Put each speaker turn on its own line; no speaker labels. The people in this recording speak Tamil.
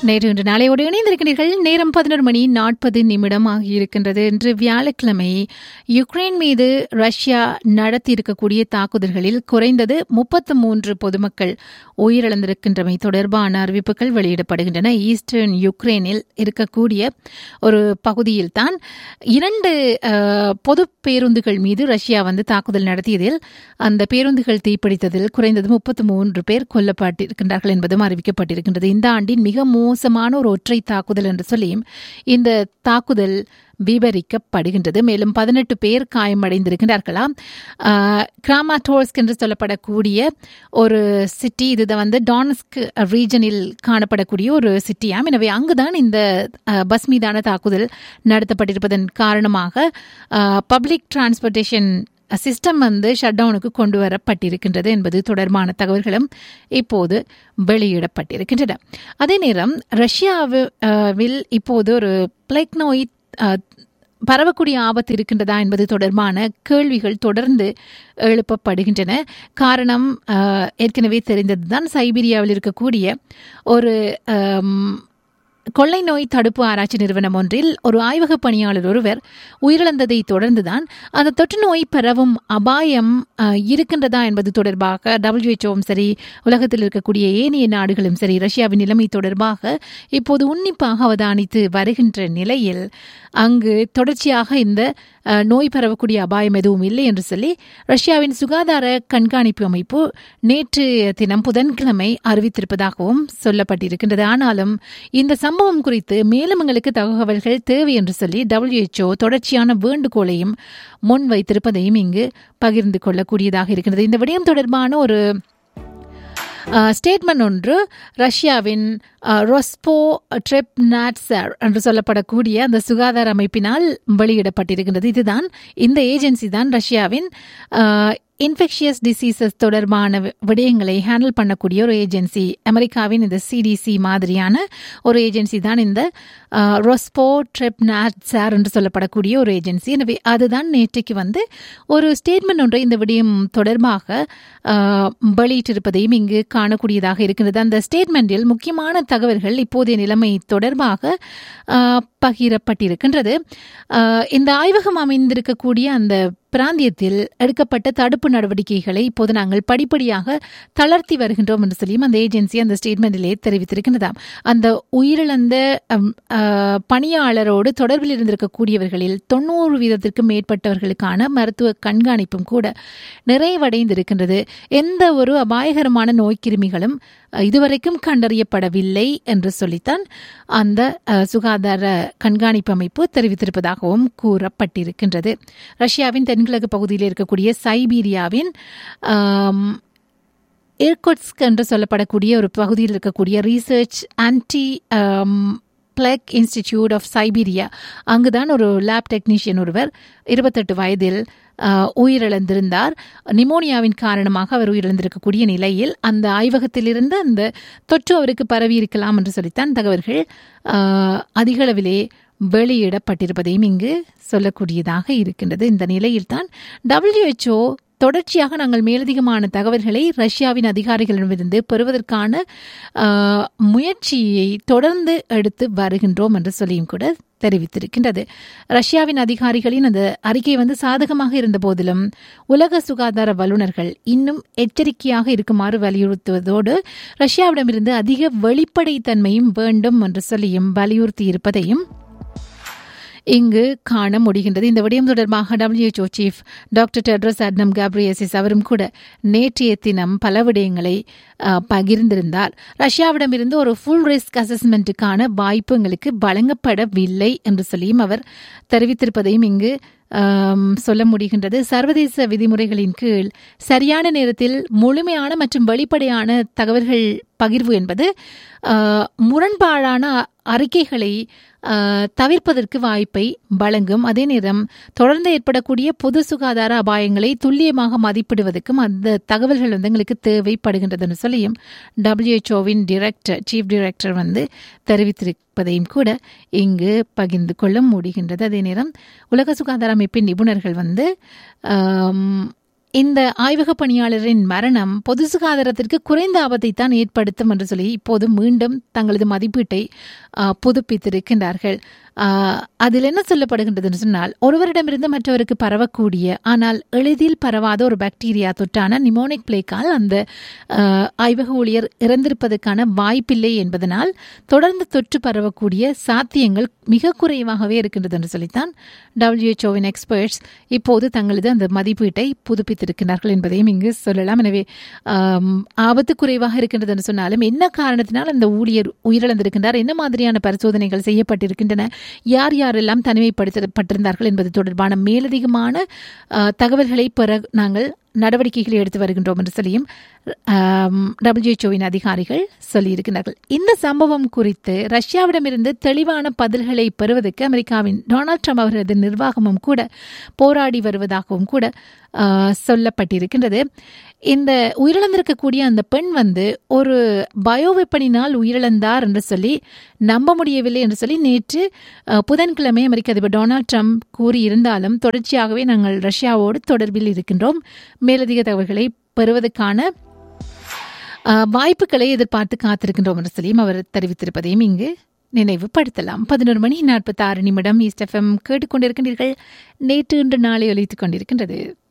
நேற்று இன்று நாளையோடு இணைந்திருக்கிறீர்கள் நேரம் பதினொரு மணி நாற்பது நிமிடம் ஆகியிருக்கின்றது இன்று வியாழக்கிழமை யுக்ரைன் மீது ரஷ்யா நடத்தியிருக்கக்கூடிய தாக்குதல்களில் குறைந்தது முப்பத்து மூன்று பொதுமக்கள் உயிரிழந்திருக்கின்றமை தொடர்பான அறிவிப்புகள் வெளியிடப்படுகின்றன ஈஸ்டர்ன் யுக்ரைனில் இருக்கக்கூடிய ஒரு பகுதியில் தான் இரண்டு அஹ், பொது பேருந்துகள் மீது ரஷ்யா வந்து தாக்குதல் நடத்தியதில் அந்த பேருந்துகள் தீப்பிடித்ததில் குறைந்தது முப்பத்து மூன்று பேர் கொல்லப்பட்டிருக்கின்றார்கள் என்பதும் அறிவிக்கப்பட்டிருக்கின்றது இந்த ஆண்டின் மிக மோசமான ஒரு ஒற்றை தாக்குதல் என்று சொல்லியும் இந்த தாக்குதல் விவரிக்கப்படுகின்றது மேலும் பதினெட்டு பேர் காயமடைந்திருக்கிறார்களாம் கிராமாட்டோர்ஸ்க் என்று சொல்லப்படக்கூடிய ஒரு சிட்டி இது வந்து டான்ஸ்க் ரீஜனில் காணப்படக்கூடிய ஒரு சிட்டியாம் எனவே அங்குதான் இந்த அஹ், பஸ் மீதான தாக்குதல் நடத்தப்பட்டிருப்பதன் காரணமாக பப்ளிக் டிரான்ஸ்போர்ட்டேஷன் சிஸ்டம் வந்து ஷட் டவுனுக்கு கொண்டு வரப்பட்டிருக்கின்றது என்பது தொடர்பான தகவல்களும் இப்போது வெளியிடப்பட்டிருக்கின்றன அதே நேரம் ரஷ்யாவில் இப்போது ஒரு பிளேக் நோய் அஹ், பரவக்கூடிய ஆபத்து இருக்கின்றதா என்பது தொடர்பான கேள்விகள் தொடர்ந்து எழுப்பப்படுகின்றன காரணம் அஹ், ஏற்கனவே தெரிந்ததுதான் சைபீரியாவில் இருக்கக்கூடிய ஒரு அம், கொள்ளை நோய் தடுப்பு ஆராய்ச்சி நிறுவனம் ஒன்றில் ஒரு ஆய்வக பணியாளர் ஒருவர் உயிரிழந்ததை தொடர்ந்துதான் அந்த தொற்று நோய் பரவும் அபாயம் அஹ், இருக்கின்றதா என்பது தொடர்பாக டபிள்யூஹெச்ஓவும் சரி உலகத்தில் இருக்கக்கூடிய ஏனைய நாடுகளும் சரி ரஷ்யாவின் நிலைமை தொடர்பாக இப்போது உன்னிப்பாக அவதானித்து வருகின்ற நிலையில் அங்கு தொடர்ச்சியாக இந்த அஹ், நோய் பரவக்கூடிய அபாயம் எதுவும் இல்லை என்று சொல்லி ரஷ்யாவின் சுகாதார கண்காணிப்பு அமைப்பு நேற்று தினம் புதன்கிழமை அறிவித்திருப்பதாகவும் சொல்லப்பட்டிருக்கின்றது ஆனாலும் இந்த சம்பவம் குறித்து மேலும் எங்களுக்கு தகவல்கள் தேவை என்று சொல்லி டபிள்யூஹெச்ஓ தொடர்ச்சியான வேண்டுகோளையும் முன் வைத்திருப்பதையும் இங்கு பகிர்ந்து கொள்ளக்கூடியதாக இருக்கின்றது இந்த விடயம் தொடர்பான ஒரு ஸ்டேட்மெண்ட் ஒன்று ரஷ்யாவின் ரொஸ்போ ட்ரெப் நாட்சர் என்று சொல்லப்படக்கூடிய அந்த சுகாதார அமைப்பினால் வெளியிடப்பட்டிருக்கின்றது இதுதான் இந்த ஏஜென்சி தான் ரஷ்யாவின் இன்ஃபெக்ஷியஸ் டிசீசஸ் தொடர்பான வி- விடயங்களை ஹேண்டில் பண்ணக்கூடிய ஒரு ஏஜென்சி அமெரிக்காவின் இந்த சிடிசி மாதிரியான ஒரு ஏஜென்சி தான் இந்த ரொஸ்போ ட்ரெப் நாட்சார் என்று சொல்லப்படக்கூடிய ஒரு ஏஜென்சி எனவே அதுதான் நேற்றைக்கு வந்து ஒரு ஸ்டேட்மெண்ட் ஒன்றை இந்த விடயம் தொடர்பாக அஹ், வெளியிட்டிருப்பதையும் இங்கு காணக்கூடியதாக இருக்கின்றது அந்த ஸ்டேட்மெண்டில் முக்கியமான தகவல்கள் இப்போதைய நிலைமை தொடர்பாக அஹ், பகிரப்பட்டிருக்கின்றது அஹ், இந்த ஆய்வகம் அமைந்திருக்கக்கூடிய அந்த பிராந்தியத்தில் எடுக்கப்பட்ட தடுப்பு நடவடிக்கைகளை இப்போது நாங்கள் படிப்படியாக தளர்த்தி வருகின்றோம் என்று சொல்லியும் அந்த ஏஜென்சி அந்த ஸ்டேட்மெண்டிலே தெரிவித்திருக்கின்றதாம் அந்த உயிரிழந்த அம், அஹ், பணியாளரோடு தொடர்பில் இருந்திருக்கக்கூடியவர்களில் தொண்ணூறு வீதத்திற்கும் மேற்பட்டவர்களுக்கான மருத்துவ கண்காணிப்பும் கூட நிறைவடைந்திருக்கின்றது எந்த ஒரு அபாயகரமான நோய்க்கிருமிகளும் அஹ், இதுவரைக்கும் கண்டறியப்படவில்லை என்று சொல்லித்தான் அந்த அஹ், சுகாதார கண்காணிப்பு அமைப்பு தெரிவித்திருப்பதாகவும் கூறப்பட்டிருக்கின்றது ரஷ்யாவின் தென்கிழக்கு பகுதியில் இருக்கக்கூடிய சைபீரியாவின் ஆம், இர்குட்ஸ்க் என்று சொல்லப்படக்கூடிய ஒரு பகுதியில் இருக்கக்கூடிய research anti plague institute of Siberia அங்குதான் ஒரு லேப் டெக்னீஷியன் ஒருவர் இருபத்தெட்டு வயதில் அஹ், உயிரிழந்திருந்தார் நிமோனியாவின் காரணமாக அவர் உயிரிழந்திருக்கக்கூடிய நிலையில் அந்த ஆய்வகத்திலிருந்து அந்த தொற்று அவருக்கு பரவி இருக்கலாம் என்று சொல்லித்தான் தகவல்கள் அஹ், அதிகளவிலே வெளியிடப்பட்டிருப்பதையும் இங்கு சொல்லக்கூடியதாக இருக்கின்றது இந்த நிலையில்தான் டபிள்யூஹெச்ஓ தொடர்ச்சியாக நாங்கள் மேலதிகமான தகவல்களை ரஷ்யாவின் அதிகாரிகளிடமிருந்து பெறுவதற்கான ஆஹ், முயற்சியை தொடர்ந்து எடுத்து வருகின்றோம் என்று சொல்லியும் கூட தெரிவித்திருக்கின்றது ரஷ்யாவின் அதிகாரிகளின் அந்த அறிக்கை வந்து சாதகமாக இருந்த போதிலும் உலக சுகாதார வல்லுநர்கள் இன்னும் எச்சரிக்கையாக இருக்குமாறு வலியுறுத்துவதோடு ரஷ்யாவிடமிருந்து அதிக வெளிப்படைத்தன்மையும் வேண்டும் என்று சொல்லியும் வலியுறுத்தி இருப்பதையும் இங்கு காண முடிகின்றது இந்த விடயம் தொடர்பாக WHO chief doctor Tedros Adhanom Ghebreyesus அவரும் கூட நேற்றைய தினம் பல விடயங்களை அஹ், பகிர்ந்திருந்தார் ரஷ்யாவிடமிருந்து ஒரு ஃபுல் ரிஸ்க் அசஸ்மெண்ட்டுக்கான வாய்ப்பு எங்களுக்கு வழங்கப்படவில்லை என்று சொல்லியும் அவர் தெரிவித்திருப்பதையும் இங்கு ஆம், சொல்ல முடிகின்றது சர்வதேச விதிமுறைகளின் கீழ் சரியான நேரத்தில் முழுமையான மற்றும் வெளிப்படையான தகவல்கள் பகிர்வு என்பது ஆ, முரண்பாடான அறிக்கைகளை ஆ, தவிர்ப்பதற்கு வாய்ப்பை வழங்கும் அதே நேரம் தொடர்ந்து ஏற்படக்கூடிய பொது சுகாதார அபாயங்களை துல்லியமாக மதிப்பிடுவதற்கும் அந்த தகவல்கள் வந்து எங்களுக்கு தேவைப்படுகின்றதுன்னு சொல்லியும் டபிள்யூஹெச்ஓவின் டிரெக்டர் சீஃப் டைரக்டர் வந்து தெரிவித்திருப்பதையும் கூட இங்கு பகிர்ந்து கொள்ள முடிகின்றது அதே நேரம் உலக சுகாதார அமைப்பின் நிபுணர்கள் வந்து ஆம், இந்த ஆய்வக பணியாளரின் மரணம் பொது சுகாதாரத்திற்கு குறைந்த ஆபத்தை தான் ஏற்படுத்தும் என்று சொல்லி இப்போது மீண்டும் தங்களது மதிப்பீட்டை ஆ, புதுப்பித்திருக்கின்றார்கள் ஆ, அதில் என்ன சொல்லப்படுகின்றதுன்னு சொன்னால் ஒருவரிடமிருந்து மற்றவருக்கு பரவக்கூடிய ஆனால் எளிதில் பரவாத ஒரு பாக்டீரியா தொற்றான நிமோனிக் பிளேக்கால் அந்த ஆ, ஆய்வக ஊழியர் இறந்திருப்பதற்கான வாய்ப்பில்லை என்பதனால் தொடர்ந்து தொற்று பரவக்கூடிய சாத்தியங்கள் மிக குறைவாகவே இருக்கின்றது என்று சொல்லித்தான் டபிள்யூஹெச்ஓவின் எக்ஸ்பர்ட்ஸ் இப்போது தங்களது அந்த மதிப்பீட்டை புதுப்பித்திருக்கிறார்கள் என்பதையும் இங்கு சொல்லலாம் எனவே ஆம், ஆபத்து குறைவாக இருக்கின்றது என்று சொன்னாலும் என்ன காரணத்தினால் அந்த ஊழியர் உயிரிழந்திருக்கின்றார் என்ன மாதிரியான பரிசோதனைகள் செய்யப்பட்டிருக்கின்றன யார் யாரெல்லாம் தனிமைப்படுத்தப்பட்டிருந்தார்கள் என்பது தொடர்பான மேலதிகமான ஆ, தகவல்களை பெற நாங்கள் நடவடிக்கைகளை எடுத்து வருகின்றோம் என்று சொல்லியும் டபிள்யூஹெச்ஓவின் அதிகாரிகள் சொல்லியிருக்கிறார்கள் இந்த சம்பவம் குறித்து ரஷ்யாவிடமிருந்து தெளிவான பதில்களை பெறுவதற்கு அமெரிக்காவின் டொனால்ட் ட்ரம்ப் அவரது நிர்வாகமும் கூட போராடி வருவதாகவும் கூட ஆ, சொல்லப்பட்டிருக்கின்றது இந்த உயிரிழந்திருக்கக்கூடிய அந்த பெண் வந்து ஒரு பயோவெப்பனினால் உயிரிழந்தார் என்று சொல்லி நம்ப முடியவில்லை என்று சொல்லி நேற்று அ, புதன்கிழமை அமெரிக்க அதிபர் டொனால்ட் ட்ரம்ப் கூறியிருந்தாலும் தொடர்ச்சியாகவே நாங்கள் ரஷ்யாவோடு தொடர்பில் இருக்கின்றோம் மேலதிக தகவல்களை பெறுவதற்கான அ, வாய்ப்புகளை எதிர்பார்த்து காத்திருக்கின்றோம் என்று சொல்லியும் அவர் தெரிவித்திருப்பதையும் இங்கு நினைவுபடுத்தலாம் பதினோரு மணி நாற்பத்தி ஆறு நிமிடம் ஈஸ்ட் எஃப்எம் கேட்டுக்கொண்டிருக்கின்றீர்கள் நேற்று இன்று நாளை ஒலித்துக் கொண்டிருக்கின்றது